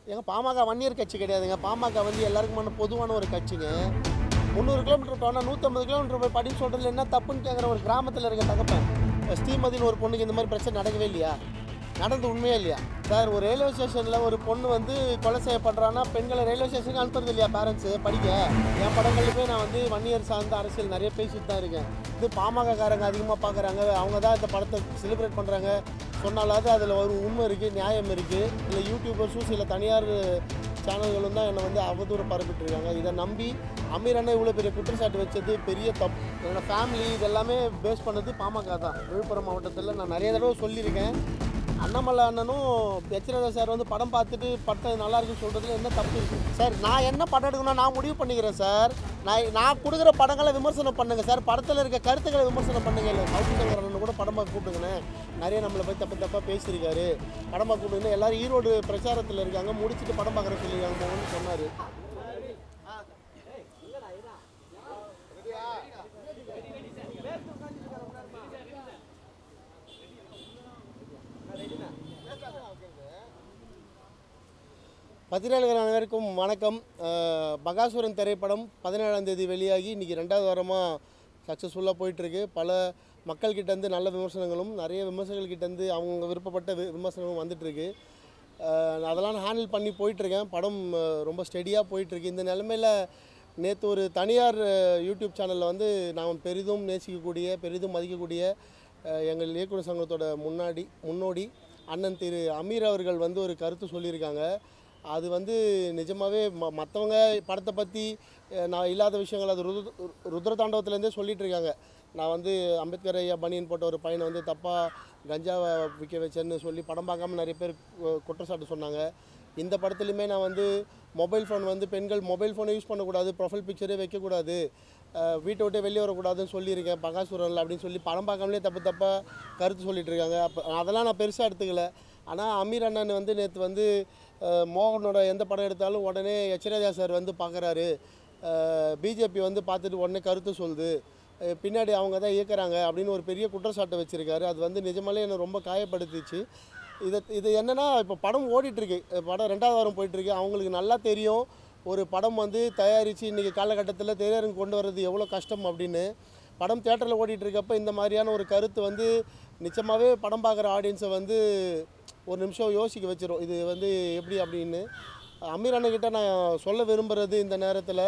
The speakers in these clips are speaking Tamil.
எங்க பாமக வன்னியர் கட்சி கிடையாதுங்க பாமக வந்து எல்லாருக்குமான பொதுவான ஒரு கட்சிங்க முந்நூறு கிலோமீட்டர் போனால் நூற்றம்பது கிலோமீட்டர் போய் படின்னு சொல்கிறதுல என்ன தப்புன்னு கேட்குற ஒரு கிராமத்தில் இருக்க தகப்பன் ஸ்ரீமதின்னு ஒரு பொண்ணுக்கு இந்த மாதிரி பிரச்சனை நடக்கவே இல்லையா நடந்து உண்மையே இல்லையா சார் ஒரு ரயில்வே ஸ்டேஷனில் ஒரு பொண்ணு வந்து கொலை செய்யப்படுறான்னா பெண்களை ரயில்வே ஸ்டேஷனுக்கு அனுப்புறது இல்லையா பேரண்ட்ஸு படிக்க என் படங்கள்லையுமே நான் வந்து வன்னியர் சார்ந்த அரசியல் நிறைய பேசிட்டு தான் இருக்கேன் இது பாமகக்காரங்க அதிகமாக பார்க்குறாங்க அவங்க தான் இந்த படத்தை செலிப்ரேட் பண்ணுறாங்க சொன்னாலாவது அதில் ஒரு உண்மை இருக்குது நியாயம் இருக்குது இல்லை யூடியூபர்ஸும் சில தனியார் சேனல்களும் தான் என்னை வந்து அவதூறு பரப்பிட்டு இருக்காங்க இதை நம்பி அமீர் அண்ணன் இவ்வளோ பெரிய குற்றச்சாட்டு வச்சது பெரிய தப்பு என்னோடய ஃபேமிலி இதெல்லாமே பேஸ் பண்ணது பாமக தான் விழுப்புரம் மாவட்டத்தில் நான் நிறைய தடவை சொல்லியிருக்கேன் அண்ணாமலை அண்ணனும் எச்ரதா சார் வந்து படம் பார்த்துட்டு படம் நல்லா இருக்குன்னு சொல்கிறதுல என்ன தப்பு இருக்குது சார் நான் என்ன படம் எடுக்கணும் நான் முடிவு பண்ணிக்கிறேன் சார் நான் நான் கொடுக்குற படங்களை விமர்சனம் பண்ணுங்க சார் படத்தில் இருக்க கருத்துக்களை விமர்சனம் பண்ணுங்க இல்லை சவுத் சங்கர் அண்ணன் கூட படம் பார்க்க கூப்பிடுங்கண்ணே நிறைய நம்மளை போய் தப்பு தப்பாக பேசியிருக்காரு படம் பார்க்க கூப்பிடுங்க எல்லாரும் ஈரோடு பிரச்சாரத்தில் இருக்காங்க முடிச்சுட்டு படம் பார்க்குற சொல்லியிருக்காங்க மோகன் சொன்னார் பத்திரிகையாளர்கள் அனைவருக்கும் வணக்கம் அஹ், பகாசுரன் திரைப்படம் பதினேழாம் தேதி வெளியாகி இன்றைக்கி ரெண்டாவது வாரமாக சக்ஸஸ்ஃபுல்லாக போயிட்டுருக்கு பல மக்கள்கிட்டேருந்து நல்ல விமர்சனங்களும் நிறைய விமர்சகர்கள்கிட்டேருந்து அவங்க விருப்பப்பட்ட வி விமர்சனங்களும் வந்துட்டுருக்கு அஹ், அதெல்லாம் நான் ஹேண்டில் பண்ணி போயிட்டுருக்கேன் படம் அஹ், ரொம்ப ஸ்டெடியாக போயிட்டுருக்கு இந்த நிலமையில் நேற்று ஒரு தனியார் அஹ், யூடியூப் சேனலில் வந்து நாம் பெரிதும் நேசிக்கக்கூடிய பெரிதும் மதிக்கக்கூடிய அஹ், எங்கள் இயக்குனர் சங்கத்தோட முன்னாடி முன்னோடி அண்ணன் திரு அமீர் அவர்கள் வந்து ஒரு கருத்து சொல்லியிருக்காங்க அது வந்து நிஜமாகவே ம மற்றவங்க படத்தை பற்றி நான் இல்லாத விஷயங்கள் அது ருது ருத்ர தாண்டவத்துலேருந்தே சொல்லிட்டு இருக்காங்க நான் வந்து அம்பேத்கர் ஐயா பனியன் போட்ட ஒரு பையனை வந்து தப்பாக கஞ்சாவை விற்க வச்சேன்னு சொல்லி படம் பார்க்காம நிறைய பேர் கு- குற்றச்சாட்டு சொன்னாங்க இந்த படத்துலையுமே நான் வந்து மொபைல் ஃபோன் வந்து பெண்கள் மொபைல் ஃபோனை யூஸ் பண்ணக்கூடாது ப்ரொஃபைல் பிக்சரே வைக்கக்கூடாது அஹ் வீட்டை விட்டு வெளியே வரக்கூடாதுன்னு சொல்லியிருக்கேன் பகாசுரல் அப்படின்னு சொல்லி படம் பார்க்காமலே தப்பு தப்பாக கருத்து சொல்லிட்டு இருக்காங்க அப்போ அதெல்லாம் நான் பெருசாக எடுத்துக்கல ஆனால் அமீர் அண்ணன் வந்து நேற்று வந்து அஹ், மோகனோட எந்த படம் எடுத்தாலும் உடனே எச்ரேஜா சார் வந்து பார்க்குறாரு பிஜேபி வந்து பார்த்துட்டு உடனே கருத்து சொல்லுது அஹ், பின்னாடி அவங்க தான் இயக்குறாங்க அப்படின்னு ஒரு பெரிய குற்றச்சாட்டை வச்சுருக்காரு அது வந்து நிஜமாலே என்னை ரொம்ப காயப்படுத்திச்சு இது இது என்னென்னா இப்போ படம் ஓடிட்டுருக்கு படம் ரெண்டாவது வாரம் போயிட்டுருக்கு அவங்களுக்கு நல்லா தெரியும் ஒரு படம் வந்து தயாரித்து இன்றைக்கி காலகட்டத்தில் திரையரங்கு கொண்டு வர்றது எவ்வளோ கஷ்டம் அப்படின்னு படம் தேட்டரில் ஓடிட்டு இருக்கப்ப இந்த மாதிரியான ஒரு கருத்து வந்து நிச்சயமாகவே படம் பார்க்குற ஆடியன்ஸை வந்து ஒரு நிமிஷம் யோசிக்க வச்சிரும் இது வந்து எப்படி அப்படின்னு அமீர் அண்ணன்கிட்ட நான் சொல்ல விரும்புகிறது இந்த நேரத்தில்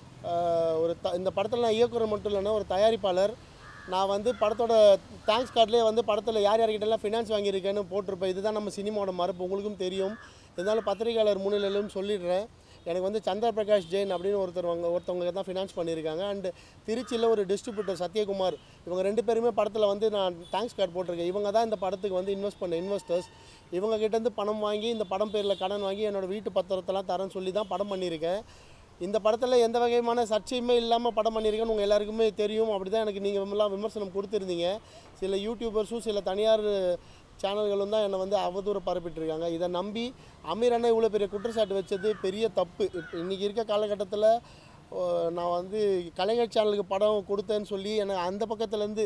ஒரு த இந்த படத்தில் நான் இயக்குனர் மட்டும் இல்லைன்னா ஒரு தயாரிப்பாளர் நான் வந்து படத்தோட தேங்க்ஸ் கார்ட்லேயே வந்து படத்தில் யார் யார்கிட்டலாம் ஃபினான்ஸ் வாங்கியிருக்கேன்னு போட்டிருப்பேன் இதுதான் நம்ம சினிமாவோட மரபு உங்களுக்கும் தெரியும் இருந்தாலும் பத்திரிகையாளர் முன்னிலையிலும் சொல்லிடுறேன் எனக்கு வந்து சந்திர பிரகாஷ் ஜெயின் அப்படின்னு ஒருத்தர் வாங்க ஒருத்தவங்க தான் ஃபினான்ஸ் பண்ணியிருக்காங்க அண்ட் திருச்சியில் ஒரு டிஸ்ட்ரிபியூட்டர் சத்யகுமார் இவங்க ரெண்டு பேருமே படத்தில் வந்து நான் தேங்க்ஸ் கார்டு போட்டிருக்கேன் இவங்க தான் இந்த படத்துக்கு வந்து இன்வெஸ்ட் பண்ண இன்வெஸ்டர்ஸ் இவங்க கிட்டேருந்து பணம் வாங்கி இந்த படம் பேரில் கடன் வாங்கி என்னோடய வீட்டு பத்திரத்தெல்லாம் தரேன்னு சொல்லி தான் படம் பண்ணியிருக்கேன் இந்த படத்தில் எந்த வகையான சர்ச்சையுமே இல்லாமல் படம் பண்ணியிருக்கேன்னு உங்கள் எல்லாருக்குமே தெரியும் அப்படி தான் எனக்கு நீங்கள் எல்லாம் விமர்சனம் கொடுத்துருந்தீங்க சில யூடியூபர்ஸும் சில தனியார் சேனல்களும் தான் என்னை வந்து அவதூறு பரப்பிட்டு இருக்காங்க இதை நம்பி அமீர் அண்ணன் இவ்வளோ பெரிய குற்றச்சாட்டு வச்சது பெரிய தப்பு இப்போ இன்றைக்கி இருக்க காலகட்டத்தில் நான் வந்து கலைஞர் சேனலுக்கு படம் கொடுத்தேன்னு சொல்லி எனக்கு அந்த பக்கத்துலேருந்து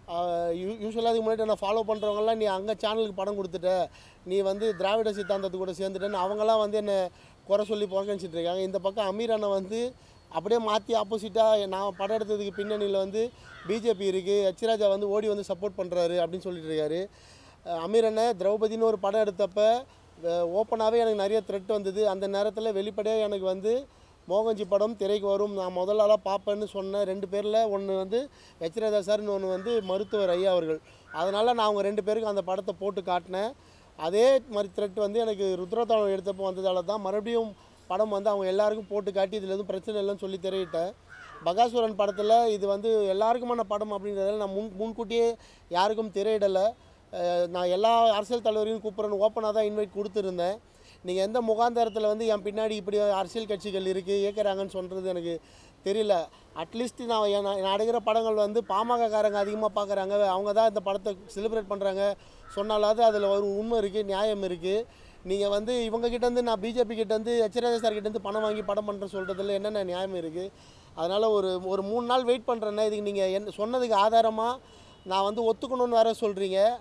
யூஸ்வலாக அதுக்கு முன்னாடி நான் ஃபாலோ பண்ணுறவங்கலாம் நீ அங்கே சேனலுக்கு படம் கொடுத்துட்ட நீ வந்து திராவிட சித்தாந்தத்து கூட சேர்ந்துட்டேன்னு அவங்களாம் வந்து என்னை குறை சொல்லி புறக்கணிச்சிட்டு இருக்காங்க இந்த பக்கம் அமீர் அண்ணன் வந்து அப்படியே மாற்றி ஆப்போசிட்டாக நான் படம் எடுத்ததுக்கு பின்னணியில் வந்து பிஜேபி இருக்குது எச்ராஜா வந்து ஓடி வந்து சப்போர்ட் பண்ணுறாரு அப்படின்னு சொல்லிட்டு இருக்காரு அஹ் அமீர் அண்ணன் திரௌபதினு ஒரு படம் எடுத்தப்ப ஓப்பனாகவே எனக்கு நிறைய த்ரெட் வந்தது அந்த நேரத்தில் வெளிப்படையாக எனக்கு வந்து மோகன்ஜி படம் திரைக்கு வரும் நான் முதல் ஆளாக பார்ப்பேன்னு சொன்ன ரெண்டு பேரில் ஒன்று வந்து எச்ரேதா சார்னு ஒன்று வந்து மருத்துவர் ஐயா அவர்கள் அதனால் நான் அவங்க ரெண்டு பேருக்கும் அந்த படத்தை போட்டு காட்டினேன் அதே மாதிரி த்ரெட் வந்து எனக்கு ருத்ரதாளம் எடுத்தப்போ வந்ததால தான் மறுபடியும் படம் வந்து அவங்க எல்லாருக்கும் போட்டு காட்டி இதில் எதுவும் பிரச்சனை இல்லைன்னு சொல்லி திரையிட்டேன் பகாசுரன் படத்தில் இது வந்து எல்லாருக்குமான படம் அப்படின்றதால நான் முன் முன்கூட்டியே யாருக்கும் திரையிடலை அஹ் நான் எல்லா அரசியல் தலைவரையும் கூப்பிட்றேன்னு ஓப்பனாக தான் இன்வைட் கொடுத்துருந்தேன் நீங்கள் எந்த முகாந்தரத்தில் வந்து என் பின்னாடி இப்படி அரசியல் கட்சிகள் இருக்குது இயக்குறாங்கன்னு சொல்கிறது எனக்கு தெரியல அட்லீஸ்ட் நான் என் நான் நான் எடுக்கிற படங்கள் வந்து பாமகக்காரங்க அதிகமாக பார்க்குறாங்க அவங்க தான் இந்த படத்தை செலிப்ரேட் பண்ணுறாங்க சொன்னாலாவது அதில் ஒரு உண்மை இருக்குது நியாயம் இருக்குது நீங்கள் வந்து இவங்க கிட்டேருந்து நான் பிஜேபி கிட்டேருந்து எச்ராஜா சார் கிட்டேருந்து பணம் வாங்கி படம் பண்ணுறேன் சொல்கிறதுல என்னென்ன நியாயம் இருக்குது அதனால் ஒரு ஒரு மூணு நாள் வெயிட் பண்ணுறேன்னா இதுக்கு நீங்கள் என் சொன்னதுக்கு ஆதாரமாக நான் வந்து ஒத்துக்கணும்னு வேற சொல்கிறீங்க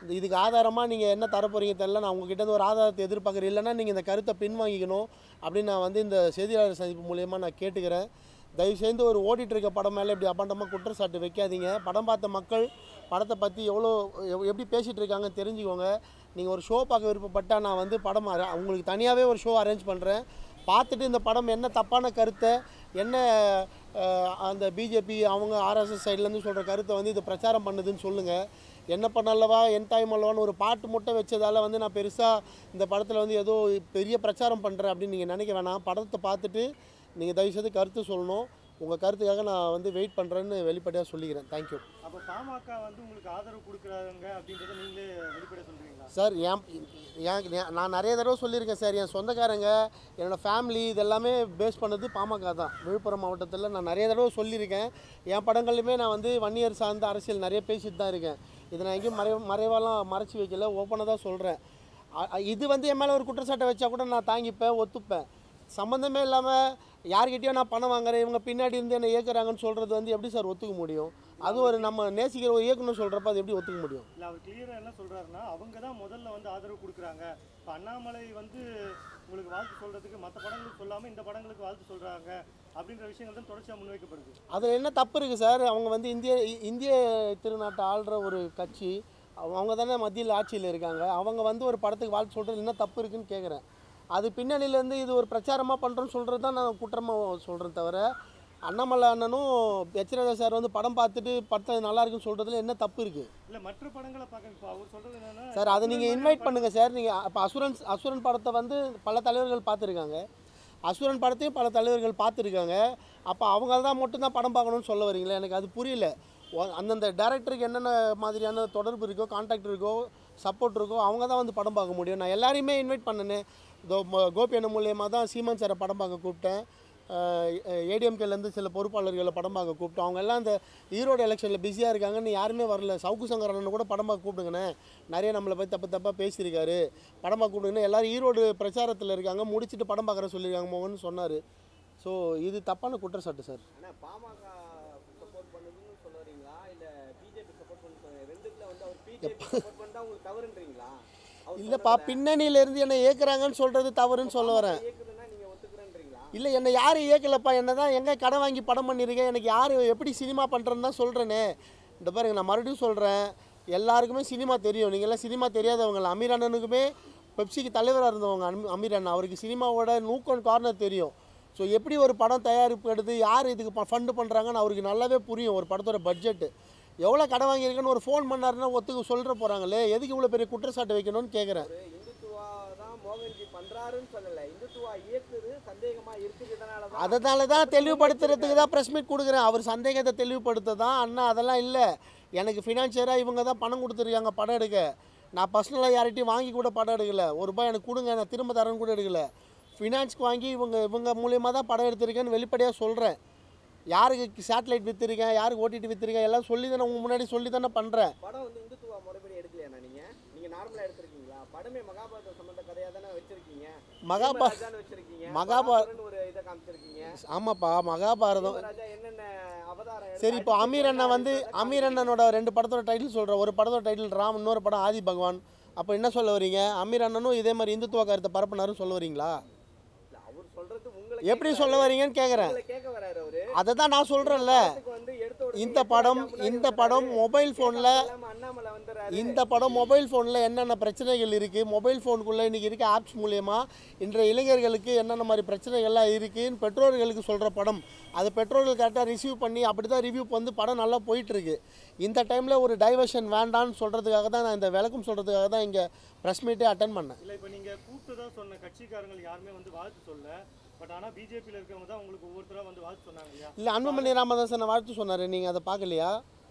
இந்த இதுக்கு ஆதாரமாக நீங்கள் என்ன தர போகிறீங்க தெரியல நான் உங்ககிட்ட இருந்து ஒரு ஆதாரத்தை எதிர்பார்க்குறேன் இல்லைன்னா நீங்கள் இந்த கருத்தை பின்வாங்கிக்கணும் அப்படின்னு நான் வந்து இந்த செய்தியாளர் சந்திப்பு மூலயமா நான் கேட்டுக்கிறேன் தயவு செய்து ஒரு ஓடிட்டு இருக்க படம் மேலே இப்படி அபாண்டமாக குற்றச்சாட்டு வைக்காதீங்க படம் பார்த்த மக்கள் படத்தை பற்றி எவ்வளோ எவ்- எப்படி பேசிகிட்டு இருக்காங்கன்னு தெரிஞ்சுக்கோங்க நீங்கள் ஒரு ஷோ பார்க்க விருப்பப்பட்டால் நான் வந்து படம் அர- உங்களுக்கு தனியாகவே ஒரு ஷோ அரேஞ்ச் பண்ணுறேன் பார்த்துட்டு இந்த படம் என்ன தப்பான கருத்தை என்ன அஹ், அந்த பிஜேபி அவங்க ஆர்எஸ்எஸ் சைட்லேருந்து சொல்கிற கருத்தை வந்து இது பிரச்சாரம் பண்ணுதுன்னு சொல்லுங்கள் என்ன பண்ணல்லவா என் தாய் மல்லவான்னு ஒரு பாட்டு மட்டும் வச்சதால வந்து நான் பெருசாக இந்த படத்தில் வந்து ஏதோ பெரிய பிரச்சாரம் பண்ணுறேன் அப்படின்னு நீங்கள் நினைக்க வேணாம் படத்தை பார்த்துட்டு நீங்கள் தயவுசெய்து கருத்து சொல்லணும் உங்கள் கருத்துக்காக நான் வந்து வெயிட் பண்ணுறேன்னு வெளிப்படையாக சொல்லிக்கிறேன் தேங்க்யூ அப்போ பாமக வந்து உங்களுக்கு ஆதரவு கொடுக்குறாங்க அப்படின்றத நீங்களே வெளிப்படையாக சொல்றீங்களா சார் என் என் என்- நான் நிறைய தடவை சொல்லியிருக்கேன் சார் என் சொந்தக்காரங்க என்னோடய ஃபேமிலி இதெல்லாமே பேஸ் பண்ணது பாமக தான் விழுப்புரம் மாவட்டத்தில் நான் நிறைய தடவை சொல்லியிருக்கேன் என் படங்கள்லையுமே நான் வந்து வன்னியர் சார்ந்த அரசியல் நிறைய பேசிட்டு தான் இருக்கேன் இதை நான் எங்கேயும் மறை மறைவாலாம் மறைச்சி வைக்கல ஓப்பனாக தான் சொல்கிறேன் இது வந்து என் மேலே ஒரு குற்றச்சாட்டை வச்சா கூட நான் தாங்கிப்பேன் ஒத்துப்பேன் சம்மந்தமே இல்லாமல் யார்கிட்டயோ நான் பணம் வாங்குறேன் இவங்க பின்னாடி இருந்து என்ன இயக்குறாங்கன்னு சொல்கிறது வந்து எப்படி சார் ஒத்துக்க முடியும் அது ஒரு நம்ம நேசிக்கிற ஒரு இயக்குனர் சொல்கிறப்ப அது எப்படி ஒத்துக்க முடியும் இல்லை அவர் கிளியராக என்ன சொல்றாருன்னா அவங்க தான் முதல்ல வந்து ஆதரவு கொடுக்குறாங்க இப்போ அண்ணாமலை வந்து உங்களுக்கு வாழ்த்து சொல்றதுக்கு மற்ற படங்களுக்கு சொல்லாமல் இந்த படங்களுக்கு வாழ்த்து சொல்றாங்க அப்படின்ற விஷயங்கள் தான் தொடர்ச்சியாக முன்வைக்கப்படுது அதில் என்ன தப்பு இருக்குது சார் அவங்க வந்து இந்திய இ- இந்திய திருநாட்டை ஆள்ற ஒரு கட்சி அவங்க அவங்க தானே மத்தியில் ஆட்சியில் இருக்காங்க அவங்க வந்து ஒரு படத்துக்கு வாழ்த்து சொல்கிறது என்ன தப்பு இருக்குன்னு கேட்குறேன் அது பின்னணியிலேருந்து இது ஒரு பிரச்சாரமாக பண்ணுறோன்னு சொல்கிறது தான் நான் குற்றமாக சொல்கிறேன் தவிர அண்ணாமலை அண்ணனும் எச்ரதா சார் வந்து படம் பார்த்துட்டு படத்தை நல்லா இருக்குன்னு சொல்கிறதுல என்ன தப்பு இருக்குது இல்லை மற்ற படங்களை பார்க்க இப்போ அவர் சொல்றது என்னன்னா சார் அதை நீங்கள் இன்வைட் பண்ணுங்கள் சார் நீங்கள் அப்போ அசுரன் அசுரன் படத்தை வந்து பல தலைவர்கள் பார்த்துருக்காங்க அசுரன் படத்தையும் பல தலைவர்கள் பார்த்துருக்காங்க அப்போ அவங்க தான் மட்டும்தான் படம் பார்க்கணும்னு சொல்ல வரீங்களா எனக்கு அது புரியல ஒ- அந்தந்த டேரக்டருக்கு என்னென்ன மாதிரியான தொடர்பு இருக்கோ கான்டாக்ட் இருக்கோ சப்போர்ட் இருக்கோ அவங்க தான் வந்து படம் பார்க்க முடியும் நான் எல்லாரையுமே இன்வைட் பண்ணினேன் இதோ ம- கோபி அண்ணன் மூலியமாக தான் சீமான் சாரை படம் பார்க்க கூப்பிட்டேன் ஏடிஎம்கேலேருந்து சில பொறுப்பாளர்களை படம் பார்க்க கூப்பிட்டோம் அவங்க எல்லாம் அந்த ஈரோடு எலெக்ஷனில் பிஸியாக இருக்காங்கன்னு யாருமே வரல சவுக்கு சங்கர் அண்ணனை கூட படம் பார்க்க கூப்பிடுங்கண்ணே நிறைய நம்மளை பற்றி தப்பு தப்பாக பேசியிருக்காரு படம் பார்க்க கூப்பிடுங்கன்னு எல்லாரும் ஈரோடு பிரச்சாரத்தில் இருக்காங்க முடிச்சுட்டு படம் பார்க்குற சொல்லியிருக்காங்க மோகன் சொன்னார் ஸோ இது தப்பான குற்றச்சாட்டு சார் ஆனா பாமக சப்போர்ட் பண்ணுதுன்னு சொல்ல வரீங்களா இல்ல பிஜேபி சப்போர்ட் பண்ணு சொல்ல- ரெண்டுத்துல வந்து அவர் பிஜேபி சப்போர்ட் பண்ணா உங்களுக்கு தவறுன்றீங்களா அவர் இல்லைப்பா பின்னணியிலேருந்து என்னை ஏற்கிறாங்கன்னு சொல்கிறது தவறுன்னு சொல்ல வரேன் இயக்குதுன்னா நீங்க ஒத்துக்கிறேன்றீங்களா இல்லை என்னை யாரும் இயக்கலப்பா என்ன தான் எங்கே கடன் வாங்கி படம் பண்ணியிருக்கேன் எனக்கு யார் எப்படி சினிமா பண்ணுறேன்னு தான் சொல்கிறேனே இந்த பாருங்க நான் மறுபடியும் சொல்கிறேன் எல்லாருக்குமே சினிமா தெரியும் நீங்கள்லாம் சினிமா தெரியாதவங்க அமீர் அண்ணனுக்குமே பெப்சிக்கு தலைவராக இருந்தவங்க அமி- அமீர் அண்ணா அவருக்கு சினிமாவோட நூக்கன் கார்னர் தெரியும் ஸோ எப்படி ஒரு படம் தயாரிப்பு எடுத்து யார் இதுக்கு ஃபண்டு பண்ணுறாங்கன்னு அவருக்கு நல்லாவே புரியும் ஒரு படத்தோட பட்ஜெட்டு எவ்வளோ கடன் வாங்கியிருக்கேன்னு ஒரு ஃபோன் பண்ணாருன்னா ஒத்துக்க சொல்கிற போகிறாங்களே எதுக்கு இவ்வளோ பெரிய குற்றச்சாட்டு வைக்கணும்னு கேட்குறேன் ஒரு இந்துத்துவா தான் மோகன்ஜி பண்றாருன்னு சொல்லல இந்துத்துவா இயக்குது சந்தேகமா இருக்குதுனால தான் அதனால தான் தெளிவுபடுத்துறதுக்கு தான் ப்ரெஸ் மீட் கொடுக்குறேன் அவர் சந்தேகத்தை தெளிவுபடுத்த தான் அண்ணா அதெல்லாம் இல்லை எனக்கு ஃபினான்ஷியராக இவங்க தான் பணம் கொடுத்துருக்காங்க படம் எடுக்க நான் பர்சனலாக யார்கிட்டையும் வாங்கி கூட படம் எடுக்கல ஒரு ரூபாய் எனக்கு கொடுங்க நான் திரும்ப தரேன்னு கூட எடுக்கல ஃபினான்ஸ்க்கு வாங்கி இவங்க இவங்க மூலியமாக தான் படம் எடுத்திருக்கேன்னு வெளிப்படையாக சொல்கிறேன் யாருக்கு சேட்டலைட் விற்றுருக்கேன் யாருக்கு ஓடிடி விற்றுருக்கேன் எல்லாம் சொல்லி தானே உங்க முன்னாடி சொல்லி தானே பண்ணுறேன் படம் வந்து இந்துத்துவா முறைப்படி எடுக்கலையா நீங்க நீங்க நார்மலா எடுத்திருக்கீங்களா படமே மகாபாரத சம்பந்த கதையா தானே வச்சிருக்கீங்க மகாபா ராஜான்னு வச்சிருக்கீங்க மகாபா- பராசரன்னு ஒரு இதை காமிச்சிருக்கீங்க ஆமாப்பா மகாபாரதம் ராஜா என்னென்ன அவதாரம் எடுத்து சரி இப்போ அடிச்சு அமீர் அண்ணன் வந்து கொண்டாரு, அமீர் அண்ணனோட ரெண்டு படத்தோட டைட்டில் சொல்கிறேன் ஒரு படத்தோட டைட்டில் ராம் இன்னொரு படம் ஆதி பகவான் அப்போ என்ன சொல்ல வரீங்க அமீர் அண்ணனும் இதே மாதிரி இந்துத்துவ கருத்தை பரப்புனாருன்னு சொல்ல வரீங்களா இல்ல, அவர் சொல்றது உங்களை எப்படி கேட்க சொல்ல வரீங்கன்னு கேட்குறேன் உங்களை கேட்க வராரு அவரு அதை தான் நான் சொல்கிறேன்ல படத்துக்கு வந்து எடுத்த உடனே இந்த எட்டு படம் ராஜா முன்னாடி இந்த வந்தாரு. படம் மொபைல் ஃபோனில் இல்லாம அண்ணாமலை வந்துறாரு இந்த படம் மொபைல் ஃபோனில் என்னென்ன பிரச்சனைகள் இருக்குது மொபைல் ஃபோனுக்குள்ளே இன்றைக்கி இருக்க ஆப்ஸ் மூலயமா இன்றைய இளைஞர்களுக்கு என்னென்ன மாதிரி பிரச்சனைகள்லாம் இருக்குன்னு பெற்றோர்களுக்கு சொல்கிற படம் அது பெற்றோர்கள் கரெக்டாக ரிசீவ் பண்ணி அப்படி தான் ரிவ்யூ வந்து படம் நல்லா போயிட்டுருக்கு இந்த டைமில் ஒரு டைவர்ஷன் வேண்டான்னு சொல்கிறதுக்காக தான் நான் இந்த விளக்கம் சொல்கிறதுக்காக தான் இங்கே ப்ரெஸ் மீட்டே அட்டன் பண்ணேன் இல்லை இப்போ நீங்கள் கூப்பிட்டதா சொன்ன கட்சிக்காரங்க யாருமே வந்து வாழ்த்து சொல்ல பட் ஆனால் பிஜேபியில் இருக்கவங்க தான் உங்களுக்கு ஒவ்வொருத்தராக வந்து வாழ்த்து சொன்னாங்க இல்லையா இல்லை அன்புமணி ராமதாசனை வாழ்த்து சொன்னார் நீங்கள் அதை பார்க்கலையா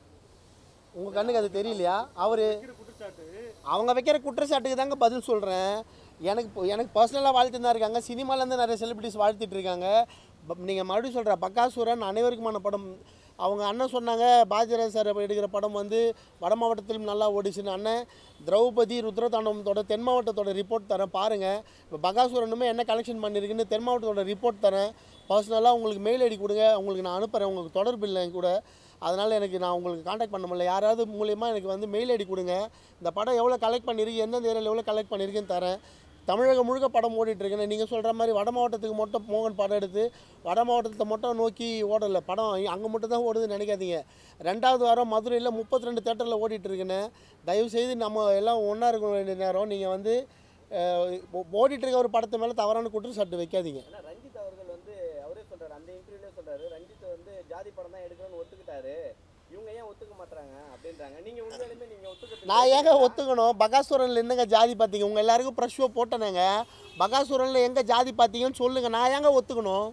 உங்கள் கண்ணுக்கு அது தெரியலையா அவர் வைக்கிற குற்றச்சாட்டு அவங்க வைக்கிற குற்றச்சாட்டுக்கு தாங்க பதில் சொல்கிறேன் எனக்கு இப்போ- எனக்கு பர்சனலாக வாழ்த்து தான் இருக்காங்க சினிமாலேருந்து நிறைய செலிபிரிட்டிஸ் வாழ்த்திட்டு இருக்காங்க நீங்கள் மறுபடியும் சொல்கிற பக்காசுரன் அனைவருக்குமான படம் அவங்க அண்ணன் சொன்னாங்க பாஜராஜ் சார் எடுக்கிற படம் வந்து வட மாவட்டத்திலும் நல்லா ஓடிச்சுன்னு அண்ணன் திரௌபதி ருத்ரதாண்டவத்தோட தென் மாவட்டத்தோட ரிப்போர்ட் தரேன் பாருங்கள் இப்போ பகாசுரனுமே என்ன கலெக்ஷன் பண்ணியிருக்குன்னு தென் மாவட்டத்தோட ரிப்போர்ட் தரேன் பர்சனலாக உங்களுக்கு மெயில் ஐடி கொடுங்க உங்களுக்கு நான் அனுப்புகிறேன் உங்களுக்கு தொடர்பு இல்லை என் கூட அதனால் எனக்கு நான் உங்களுக்கு காண்டாக்ட் பண்ண முடியல யாராவது மூலியமா எனக்கு வந்து மெயில் ஐடி கொடுங்க இந்த படம் எவ்வளோ கலெக்ட் பண்ணியிருக்கு எந்தெந்த ஏரியாவில் எவ்வளோ கலெக்ட் பண்ணியிருக்குன்னு தரேன் தமிழகம் முழுக்க படம் ஓடிட்டு இருக்குன்னு நீங்கள் சொல்கிற மாதிரி வட மாவட்டத்துக்கு மட்டும் மோகன் படம் எடுத்து வட மாவட்டத்தை மட்டும் நோக்கி ஓடலை படம் அங்கே மட்டும் தான் ஓடுதுன்னு நினைக்காதீங்க ரெண்டாவது வாரம் மதுரையில் முப்பத்தி ரெண்டு தேட்டரில் ஓடிட்டு இருக்குன்னு தயவுசெய்து நம்ம எல்லாம் ஒன்றா இருக்க வேண்டிய நேரம் நீங்கள் வந்து அஹ், ஓ- ஓடிட்டு இருக்க ஒரு படத்து மேலே தவறான குற்றச்சாட்டு வைக்காதீங்க ஆனா ரஞ்சித் அவர்கள் வந்து அவரே சொல்றாரு அந்த இன்டர்வியூலே சொல்றாரு ரஞ்சித் வந்து ஜாதி படம் தான் எடுக்கணும்னு ஒத்துக்கிட்டாரு இவங்க ஏன் ஒத்துக்க மாட்டாங்க அப்படின்றாங்க நீங்க உண்மையிலுமே நீங்க ஒத்துக்க நான் ஏங்க ஒத்துக்கணும் பகாசுரனில் என்னங்க ஜாதி பார்த்தீங்க உங்கள் எல்லாருக்கும் ப்ரெஷ் ஷோ போட்டேனேங்க பகாசுரனில் எங்கே ஜாதி பார்த்தீங்கன்னு சொல்லுங்கள் நான் ஏங்க ஒத்துக்கணும்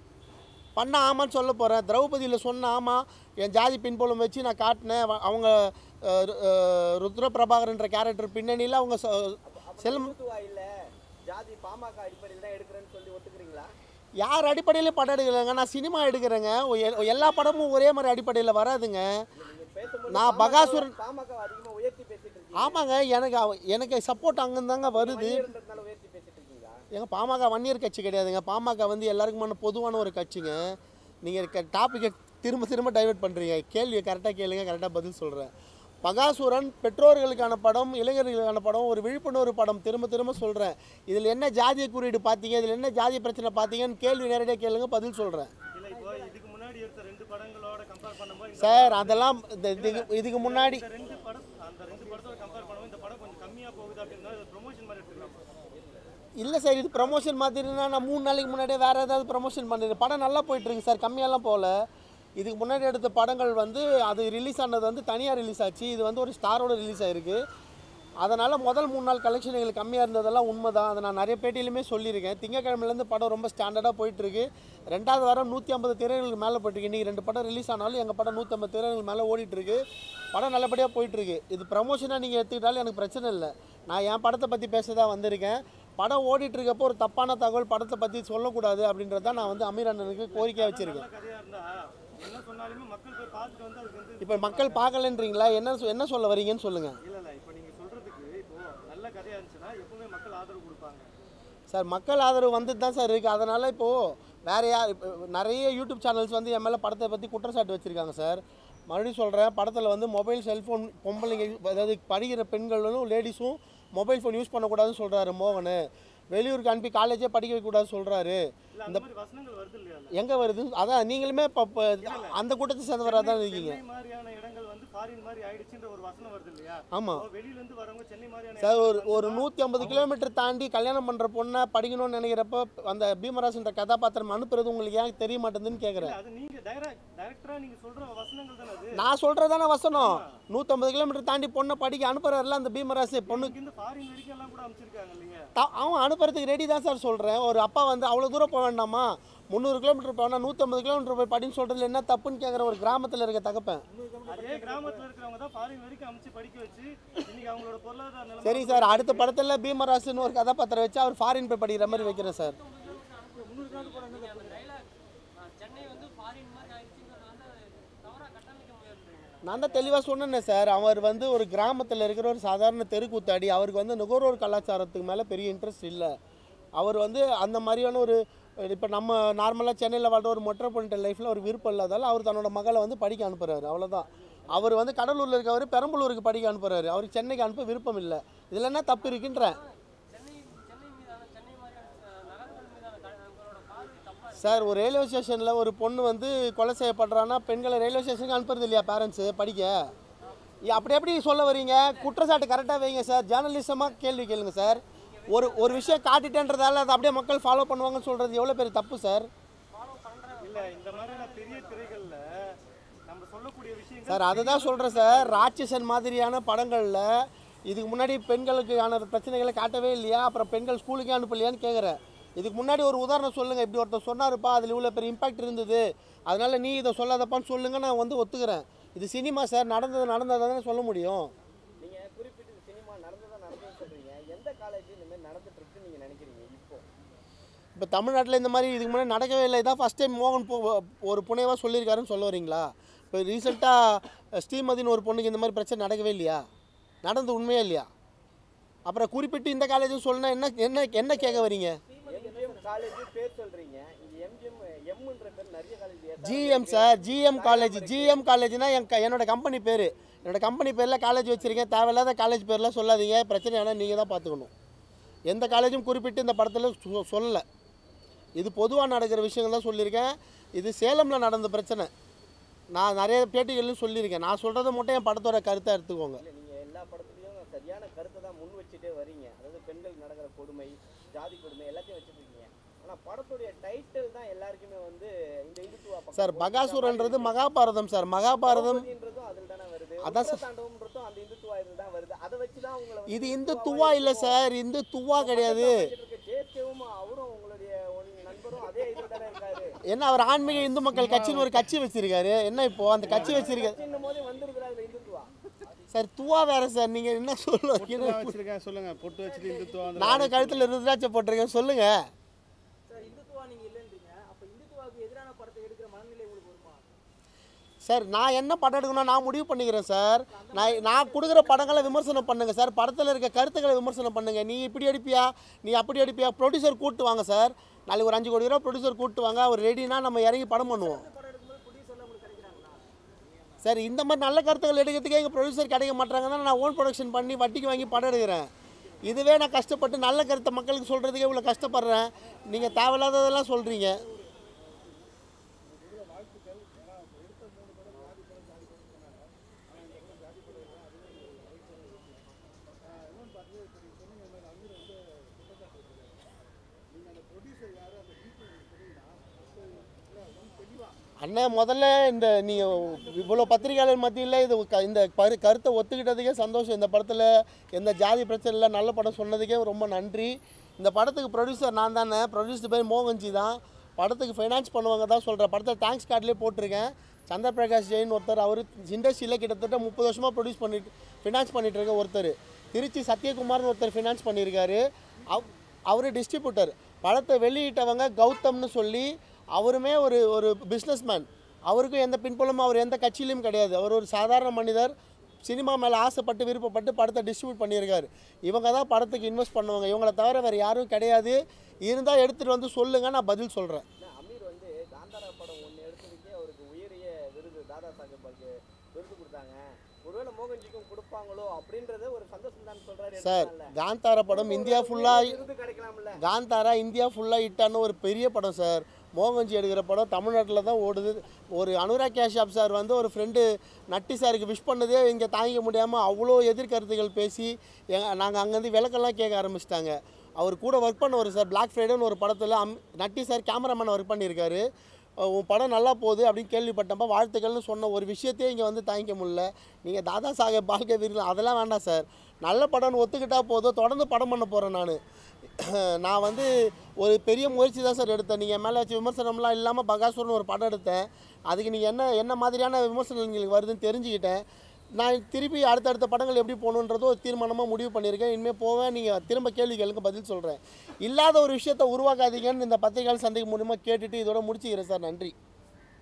பண்ண ஆமான்னு சொல்ல போகிறேன் திரௌபதியில் சொன்ன ஆமாம் என் ஜாதி பின்புலம் வச்சு நான் காட்டினேன் வ- அவங்க அஹ், ரு- அஹ், ருத்ர பிரபாகரன்ற கேரக்டர் பின்னணியில் அவங்க சொ- செல்லும் செல்வா இல்ல ஜாதி பாமக அடிப்படையில் தான் எடுக்கிறேன்னு சொல்லி ஒத்துக்கிறீங்களா யார் அடிப்படையில் படம் எடுக்கலைங்க நான் சினிமா எடுக்கிறேங்க எ- எல்லா படமும் ஒரே மாதிரி அடிப்படையில் வராதுங்க இல்ல, நீங்க பேசும்போது நான் பாமக பகாசுரன்- பாமக அதிகமா உயர்த்தி பேசிட்டு இருக்கீங்க ஆமாங்க எனக்கு அவ- எனக்கு சப்போர்ட் அங்கேருந்தாங்க வருது வன்னியர்ன்றதுனால உயர்த்தி பேசிட்டு இருக்கீங்களா எங்க பாமக வன்னியர் கட்சி கிடையாதுங்க பாமக வந்து எல்லாருக்குமான பொதுவான ஒரு கட்சிங்க நீங்கள் டாப்பிக்கை திரும்ப திரும்ப டைவர்ட் பண்ணுறீங்க கேள்வியை கரெக்டாக கேளுங்க கரெக்டாக பதில் சொல்கிறேன் பகாசுரன் பெற்றோர்களுக்கான படம் இளைஞர்களுக்கான படம் ஒரு விழிப்புணர்வு படம் திரும்ப திரும்ப சொல்கிறேன் இதில் என்ன ஜாதிய குறியீடு பார்த்தீங்க இதில் என்ன ஜாதிய பிரச்சனை பார்த்தீங்கன்னு கேள்வி நேரடியாக கேளுங்க பதில் சொல்கிறேன் இல்ல இப்போ இதுக்கு முன்னாடி எடுத்த ரெண்டு படங்களோட கம்பேர் பண்ணும்போது இந்த சார் அதெல்லாம் இந்த இதுக்கு இதுக்கு முன்னாடி இந்த ரெண்டு படம் அந்த ரெண்டு படத்தோட கம்பேர் பண்ணும்போது இந்த படம் கொஞ்சம் கம்மியா போகுது அப்படின்னா இது ப்ரொமோஷன் மாதிரி எடுத்துக்கலாம் இல்லை சார் இது ப்ரமோஷன் மாதிரினா நான் மூணு நாளைக்கு முன்னாடியே வேறு ஏதாவது ப்ரமோஷன் பண்ணிடுறேன் படம் நல்லா போயிட்டுருக்கு சார் கம்மியாலாம் போகல இதுக்கு முன்னாடி எடுத்த படங்கள் வந்து அது ரிலீஸ் ஆனது வந்து தனியாக ரிலீஸ் ஆச்சு இது வந்து ஒரு ஸ்டாரோட ரிலீஸ் ஆயிருக்கு அதனால் முதல் மூணு நாள் கலெக்ஷன் எங்களுக்கு கம்மியாக இருந்ததெல்லாம் உண்மை தான் அதை நான் நிறைய பேட்டியிலுமே சொல்லியிருக்கேன் திங்கக்கிழமையிலேருந்து படம் ரொம்ப ஸ்டாண்டர்டாக போயிட்டுருக்கு ரெண்டாவது வாரம் நூற்றி ஐம்பது திரைகளுக்கு மேலே போயிட்டுருக்கு இன்றைக்கி ரெண்டு படம் ரிலீஸ் ஆனாலும் எங்கள் படம் நூற்றம்பது திரைகளுக்கு மேலே ஓடிட்டுருக்கு படம் நல்லபடியாக போயிட்டுருக்கு இது ப்ரமோஷனாக நீங்கள் எடுத்துக்கிட்டாலும் எனக்கு பிரச்சனை இல்லை நான் என் படத்தை பற்றி பேச தான் வந்திருக்கேன் படம் ஓடிட்டு இருக்கப்போ ஒரு தப்பான தகவல் படத்தை பற்றி சொல்லக்கூடாது அப்படின்றத நான் வந்து அமீர் அண்ணனுக்கு கோரிக்கையாக வச்சுருக்கேன் நல்ல கதையா இருந்தா என்ன சொன்னாலுமே மக்கள் போய் பார்த்துட்டு வந்து அதுக்கு வந்து இப்போ மக்கள் பார்க்கலன்றீங்களா என்ன சொ- என்ன சொல்ல வரீங்கன்னு சொல்லுங்கள் இல்ல இல்ல இப்போ நீங்க சொல்றதுக்கு இப்போ நல்ல கதையா இருந்துச்சுன்னா எப்பவுமே மக்கள் ஆதரவு கொடுப்பாங்க சார் மக்கள் ஆதரவு வந்துட்டு தான் சார் இருக்குது அதனால் இப்போது வேறு யார் இப்போ நிறைய யூடியூப் சேனல்ஸ் வந்து என் மேலே படத்தை பற்றி குற்றச்சாட்டு வச்சுருக்காங்க சார் மறுபடியும் சொல்கிறேன் படத்தில் வந்து மொபைல் செல்ஃபோன் பொம்பளைங்க அதாவது படிக்கிற பெண்களும் லேடிஸும் மொபைல் ஃபோன் யூஸ் பண்ணக்கூடாதுன்னு சொல்கிறாரு மோகன் வெளியூருக்கு அனுப்பி காலேஜே படிக்க வைக்கக்கூடாதுன்னு சொல்கிறாரு இல்ல அந்த மாதிரி வசனங்கள் வருது இல்லையா இல்ல? எங்கே வருது அதான் நீங்களுமே இப்போ இப்போ அந்த கூட்டத்தை சேர்ந்தவராக தான் இருக்கீங்க சென்னை மாதிரியான இடங்கள் வந்து ஃபாரின் மாதிரி ஆயிடுச்சுன்ற ஒரு வசனம் வருது இல்லையா ஆமாம் இப்போ வெளியில இருந்து வரவங்க சென்னை மாதிரியான சார் ஒரு இடங்களுக்கு ஒரு நூற்றி ஐம்பது கிலோமீட்டர் தாண்டி கல்யாணம் பண்ணுற பொண்ணை படிக்கணும்னு நினைக்கிறப்ப அந்த பீமராஜ்ன்ற கதாபாத்திரம் அனுப்புறது உங்களுக்கு ஏன் தெரிய மாட்டேங்குதுன்னு கேட்குறேன் இல்ல, அது நீங்க டைரக்ட் டைரக்டரா நீங்க சொல்ற வசனங்கள் தானே அது நான் சொல்கிறதான வசனம் நூற்றம்பது கிலோமீட்டர் தாண்டி பொண்ணை படிக்க அனுப்புறாருல அந்த பீமராஜ் பொண்ணு இங்க இருந்து ஃபாரின் வரைக்கும் எல்லாம் கூட அமைச்சிருக்காங்க இல்லையா த- அவன் அனுப்புறதுக்கு ரெடி தான் சார் சொல்கிறேன் ஒரு அப்பா வந்து அவ்வளோ தூரம் போக வேண்டாமா முந்நூறு கிலோமீட்டர் போனால் நூற்றம்பது கிலோமீட்டர் போய் படின்னு சொல்கிறதுல என்ன தப்புன்னு கேட்குற ஒரு கிராமத்தில் இருக்க தகப்பேன் அதே கிராமத்துல இருக்கிறவங்க தான் ஃபாரின் வரைக்கும் அமைச்சு படிக்க வச்சு இன்னைக்கு அவங்களோட பொருளாதார நிலைமை சரி சார் அடுத்த படத்தில் பீமராஜ்னு ஒரு கதாபாத்திரம் வச்சு அவர் ஃபாரின் போய் படிக்கிற மாதிரி வைக்கிறேன் சார் சென்னை வந்து ஃபாரின் மாதிரி ஆயிடுச்சுங்கிறத வந்து தவறாக கட்டமைக்க முயற்சிங்க நான் தான் தெளிவாக சொன்னேனே சார் அவர் வந்து ஒரு கிராமத்தில் இருக்கிற ஒரு சாதாரண தெருக்கூத்தாடி அவருக்கு வந்து நுகர்வோர் கலாச்சாரத்துக்கு மேலே பெரிய இன்ட்ரெஸ்ட் இல்லை அவர் வந்து அந்த மாதிரியான ஒரு இப்போ நம்ம நார்மலாக சென்னையில் வாழ்ற ஒரு மெட்ரோபாலிட்டன் லைஃப்பில் ஒரு விருப்பம் இல்லாதால அவர் தன்னோட மகளை வந்து படிக்க அனுப்புகிறாரு அவ்வளோதான் அவர் வந்து கடலூரில் இருக்கவர் பெரம்பலூருக்கு படிக்க அனுப்புகிறாரு அவருக்கு சென்னைக்கு அனுப்ப விருப்பம் இல்லை இதில் என்ன தப்பு இருக்குன்றேன் சென்னை சென்னை மீதான சென்னை மாதிரியான அஹ், நகரங்கள் மீதான க- உங்களோட பார்வை தப்பா இருக்கு. சார் ஒரு ரயில்வே ஸ்டேஷனில் ஒரு பொண்ணு வந்து கொலை செய்யப்படுறான்னா பெண்களை ரயில்வே ஸ்டேஷனுக்கு அனுப்புறது இல்லையா பேரண்ட்ஸு படிக்க ஏ, அப்படி எப்படி சொல்ல வரீங்க குற்றச்சாட்டு கரெக்டாக வைங்க சார் ஜேர்னலிசமாக கேள்வி கேளுங்க சார் ஒரு ஒரு விஷயம் காட்டிட்டேன்றதால அதை அப்படியே மக்கள் ஃபாலோ பண்ணுவாங்கன்னு சொல்கிறது எவ்வளோ பெரிய தப்பு சார் இல்ல இந்த மாதிரியான பெரிய திரைகள்ல நம்ம சொல்லக்கூடிய விஷயங்கள் சார் அதை தான் சொல்கிறேன் சார் ராட்சசன் மாதிரியான படங்களில் இதுக்கு முன்னாடி பெண்களுக்கான பிரச்சனைகளை காட்டவே இல்லையா அப்புறம் பெண்கள் ஸ்கூலுக்கே அனுப்பலையான்னு கேட்குறேன் இதுக்கு முன்னாடி ஒரு உதாரணம் சொல்லுங்கள் இப்படி ஒருத்தர் சொன்னாருப்பா அதில் இவ்வளோ பெரிய இம்பாக்ட் இருந்தது அதனால் நீ இதை சொல்லாதப்பான்னு சொல்லுங்க நான் வந்து ஒத்துக்கிறேன் இது சினிமா சார் நடந்தது நடந்ததை தானே சொல்ல முடியும் நீங்க குறிப்பிட்டு சினிமா நடந்ததா நடந்ததுன்னு சொல்றீங்க எந்த காலேஜ் இந்த மாதிரி நடந்துட்டு இருக்குன்னு நீங்க நினைக்கிறீங்க இப்போ இப்போ தமிழ்நாட்டில் இந்த மாதிரி இதுக்கு முன்னாடி நடக்கவே இல்லை இதான் ஃபஸ்ட் டைம் மோகன் போ ஒரு புனைவாக சொல்லியிருக்காருன்னு சொல்ல வரீங்களா இப்போ ரீசெண்டாக ஸ்ரீமதின்னு ஒரு பொண்ணுக்கு இந்த மாதிரி பிரச்சனை நடக்கவே இல்லையா நடந்து உண்மையா இல்லையா அப்புறம் குறிப்பிட்டு இந்த காலேஜும் சொல்லணும் என்ன என்ன என்ன கேட்க வரீங்க எம்ஜிஎம் காலேஜ் பேர் சொல்றீங்க இங்க எம்ஜிஎம் எம்ன்ற பேர் நிறைய college GM sir GM college GM காலேஜ்னா என் க- என்னோட கம்பெனி பேர் என்னோட கம்பெனி பேரில் காலேஜ் வச்சுருக்கேன் தேவையில்லாத காலேஜ் பேர்லாம் சொல்லாதீங்க பிரச்சனை ஆனால் நீங்கள் தான் பார்த்துக்கணும் எந்த காலேஜும் குறிப்பிட்டு இந்த படத்தில் சொ- சொல்லலை இது பொதுவாக நடக்கிற விஷயங்கள் தான் சொல்லியிருக்கேன் இது சேலமில் நடந்த பிரச்சனை நான் நிறைய பேட்டிகள்லையும் சொல்லியிருக்கேன் நான் சொல்கிறத மட்டும் என் படத்தோட கருத்தை எடுத்துக்கோங்க இல்ல நீங்க எல்லா படத்துலயும் சரியான கருத்தை தான் முன் வச்சுட்டே வரீங்க அதாவது பெண்களுக்கு நடக்கிற கொடுமை ஜாதி கொடுமை எல்லாத்தையும் வச்சுட்டு இருக்கீங்க ஆனா படத்துடைய டைட்டில் தான் எல்லாருக்குமே வந்து இந்த இந்துத்துவா பக்கம் சார் போகுது. பகாசுரன்றது மகாபாரதம் சார் மகாபாரதம் திரௌபதின்றதும் அதில் தானே வருது அதான் சார். தாண்டவம்ன்றதும் அந்த இந்துத்துவா இதில் தான் வருது அதை வச்சு தான் உங்களை வந்து இது இந்து இந்துத்துவாவா துவா இல்லை இருக்கும். சார் இந்து துவா கிடையாது ஜேகேவும் அவரும் உங்களுடைய ஒரு நண்பரும் அதே இதில் தானே இருக்காரு என்ன அவர் ஆன்மீக இந்து மக்கள் கட்சின்னு ஒரு கட்சி வச்சிருக்காரு என்ன இப்போ அந்த கட்சி வச்சிருக்காரு சின்ன போதே வந்திருக்கிறாரு இந்துத்துவா சார் துவா வேற சார் நீங்க என்ன சொல்லுவீங்க வச்சிருக்கேன் சொல்லுங்க பொட்டு வச்சுட்டு இந்துத்துவா வந்து நானும் கழுத்துல ருத்ராட்சை போட்டிருக்கேன் சொல்லுங்க சார் இந்துத்துவா நீங்க இல்லைன்றீங்க அப்ப இந்துத்துவாவுக்கு எதிரான படத்தை எடுக்கிற மனநிலை உங்களுக்கு வருமா சார் நான் என்ன படம் எடுக்கணும் நான் முடிவு பண்ணிக்கிறேன் சார் நான் நான் கொடுக்குற படங்களை விமர்சனம் பண்ணுங்க சார் படத்தில் இருக்க கருத்துக்களை விமர்சனம் பண்ணுங்க நீ இப்படி அடிப்பியா நீ அப்படி அடிப்பியா ப்ரொடியூசர் கூப்பிட்டு வாங்க சார் நாளைக்கு ஒரு அஞ்சு கோடி ரூபா ப்ரொடியூசர் கூப்பிட்டு வாங்க அவர் ரெடினா நம்ம இறங்கி படம் பண்ணுவோம் படம் எடுக்கும்போது ப்ரொடியூசர்லாம் உங்களுக்கு கிடைக்கிறாங்களா சார் இந்த மாதிரி நல்ல கருத்துக்கள் எடுக்கிறதுக்கே எங்கள் ப்ரொடியூசர் கிடைக்க மாட்டாங்கன்னா நான் ஓன் ப்ரொடக்ஷன் பண்ணி வட்டிக்கு வாங்கி படம் எடுக்கிறேன் இதுவே நான் கஷ்டப்பட்டு நல்ல கருத்தை மக்களுக்கு சொல்கிறதுக்கே இவ்வளோ கஷ்டப்படுறேன் நீங்கள் தேவையில்லாததெல்லாம் சொல்கிறீங்க அண்ணன் முதல்ல இந்த நீங்கள் இவ்வளோ பத்திரிகையாளர் மத்தியில் இது க- இந்த பரு கருத்தை ஒத்துக்கிட்டதுக்கே சந்தோஷம் இந்த படத்தில் எந்த ஜாதி பிரச்சனை இல்லை நல்ல படம் சொன்னதுக்கே ரொம்ப நன்றி இந்த படத்துக்கு ப்ரொடியூசர் நான் தானே ப்ரொடியூசர் பேர் மோகன்ஜி தான் படத்துக்கு ஃபைனான்ஸ் பண்ணுவாங்க தான் சொல்கிறேன் படத்தை தேங்க்ஸ் கார்ட்லேயே போட்டிருக்கேன் சந்திரபிரகாஷ் ஜெயின் ஒருத்தர் அவர் இண்டஸ்ட்ரியில் கிட்டத்தட்ட முப்பது வருஷமாக ப்ரொடியூஸ் பண்ணிட்டு ஃபினான்ஸ் பண்ணிட்டு இருக்க ஒருத்தர் திருச்சி சத்யகுமார்னு ஒருத்தர் ஃபினான்ஸ் பண்ணியிருக்காரு அவ் அவர் டிஸ்ட்ரிபியூட்டர் படத்தை வெளியிட்டவங்க கௌதம்னு சொல்லி அவருமே ஒரு ஒரு பிஸ்னஸ்மேன் அவருக்கும் எந்த பின்புலமும் அவர் எந்த கட்சியிலும் கிடையாது அவர் ஒரு சாதாரண மனிதர் சினிமா மேலே ஆசைப்பட்டு விருப்பப்பட்டு படத்தை டிஸ்ட்ரிபியூட் பண்ணியிருக்காரு இவங்க தான் படத்துக்கு இன்வெஸ்ட் பண்ணுவாங்க இவங்கள தவிர வேறு யாரும் கிடையாது இருந்தால் எடுத்துகிட்டு வந்து சொல்லுங்கள் நான் பதில் சொல்கிறேன் ஆனா, அமீர் வந்து காந்தாரா படம் ஒன்று எடுத்ததுக்கே அவருக்கு உயரிய விருது தாதா சாஹேப் பால்கே விருது கொடுத்தாங்க ஒருவேளை மோகன்ஜிக்கும் கொடுப்பாங்களோ அப்படின்றத ஒரு சந்தோஷம் தான் சொல்றாரு சார் எடுத்தனால. காந்தாரா படம் இந்தியா ஃபுல்லாக விருது கிடைக்கலாம்ல காந்தாரா இந்தியா ஃபுல்லாக ஹிட்டான ஒரு பெரிய படம் சார் மோகன்ஜி எடுக்கிற படம் தமிழ்நாட்டில் தான் ஓடுது ஒரு அனுராக் கேஷாப் சார் வந்து ஒரு ஃப்ரெண்டு நட்டி சாருக்கு விஷ் பண்ணதே இங்கே தாங்கிக்க முடியாமல் அவ்வளோ எதிர்கருத்துகள் பேசி நாங்கள் அங்கேருந்து விளக்கெல்லாம் கேட்க ஆரம்பிச்சிட்டாங்க அவர் கூட ஒர்க் பண்ணவர் சார் Black ஃப்ரைடேன்னு ஒரு படத்தில் um Natty sir cameraman work பண்ணியிருக்காரு அஹ் உன் படம் நல்லா போகுது அப்படின்னு கேள்விப்பட்டப்ப வாழ்த்துக்கள்னு சொன்ன ஒரு விஷயத்தையே இங்கே வந்து தாங்கிக்க முடியல நீங்கள் தாதா சாஹேப் பால்கே விருது அதெல்லாம் வேண்டாம் சார் நல்ல படம்னு ஒத்துக்கிட்டா போதும் தொடர்ந்து படம் பண்ண போகிறேன் நான் நான் வந்து ஒரு பெரிய முயற்சி தான் சார் எடுத்தேன் நீங்கள் மேலே வச்ச விமர்சனம்லாம் இல்லாமல் பகாசுரன் ஒரு படம் எடுத்தேன் அதுக்கு நீங்கள் என்ன என்ன மாதிரியான விமர்சனம் உங்களுக்கு வருதுன்னு தெரிஞ்சுக்கிட்டேன் நான் திருப்பி அடுத்தடுத்த படங்கள் எப்படி போகணுன்றதோ ஒரு தீர்மானமாக முடிவு பண்ணியிருக்கேன் இனிமேல் போவேன் நீங்கள் திரும்ப கேள்வி கேளுங்க பதில் சொல்கிறேன் இல்லாத ஒரு விஷயத்தை உருவாக்காதீங்கன்னு இந்த பத்திரிகையாளர் சந்தைக்கு மூலியமாக கேட்டுட்டு இதோட முடிச்சுக்கிறேன் சார் நன்றி